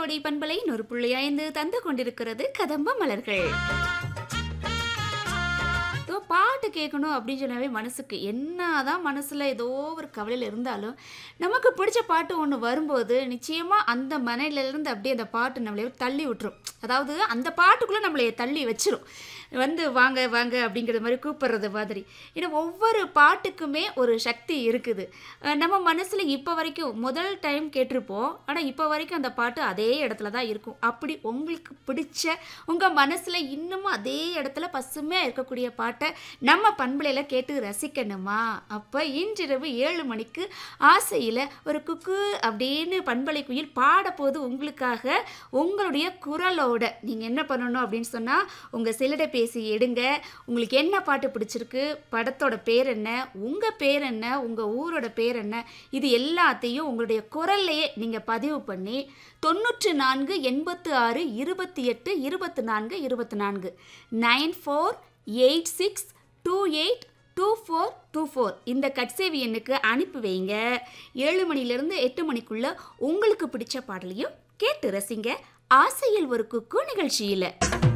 கோடி பண்பலை நூறு புள்ளி ஐந்து தந்து கொண்டிருக்கிறது கதம்ப மலர்கள் ஏதோ பாட்டு கேட்கணும் அப்படின்னு சொன்னாவே மனசுக்கு என்னதான் மனசில் ஏதோ ஒரு கவலையில் இருந்தாலும் நமக்கு பிடிச்ச பாட்டு ஒன்று வரும்போது நிச்சயமாக அந்த மனையிலேருந்து அப்படியே அந்த பாட்டு நம்மளை தள்ளி விட்டுரும் அதாவது அந்த பாட்டுக்குள்ளே நம்மளை தள்ளி வச்சிரும் வந்து வாங்க வாங்க அப்படிங்கிற மாதிரி கூப்பிடுறது மாதிரி ஏன்னா ஒவ்வொரு பாட்டுக்குமே ஒரு சக்தி இருக்குது அஹ் நம்ம மனசில் இப்போ வரைக்கும் முதல் டைம் கேட்டிருப்போம் ஆனால் இப்போ வரைக்கும் அந்த பாட்டு அதே இடத்துல தான் இருக்கும் அப்படி உங்களுக்கு பிடிச்ச உங்கள் மனசில் இன்னமும் அதே இடத்துல பசுமையாக இருக்கக்கூடிய பாட்டை நம்ம பண்பலையில் கேட்டு ரசிக்கணுமா அப்போ இன்றிரவு ஏழு மணிக்கு ஆசையில் ஒரு குக்கு அப்படின்னு பண்பலை குயில் பாடப்போது உங்களுக்காக உங்களுடைய குரலோட நீங்கள் என்ன பண்ணணும் அப்படின்னு சொன்னால் உங்கள் செல்லிட பேசி எடுங்க உங்களுக்கு என்ன பாட்டு பிடிச்சிருக்கு படத்தோட பேர் என்ன உங்கள் பேர் என்ன உங்கள் ஊரோட பேர் என்ன இது எல்லாத்தையும் உங்களுடைய குரல்லையே நீங்கள் பதிவு பண்ணி தொண்ணூற்று நான்கு எண்பத்து ஆறு இருபத்தி எட்டு இருபத்தி நான்கு இருபத்தி நான்கு nine four eight six two eight two four two four இந்த கட்சேவி எண்ணுக்கு அனுப்பி வைங்க ஏழு மணிலேருந்து எட்டு மணிக்குள்ள உங்களுக்கு பிடிச்ச பாடலையும் கேட்டு ரசிங்க ஆசையில் ஒரு குக்கு நிகழ்ச்சியில்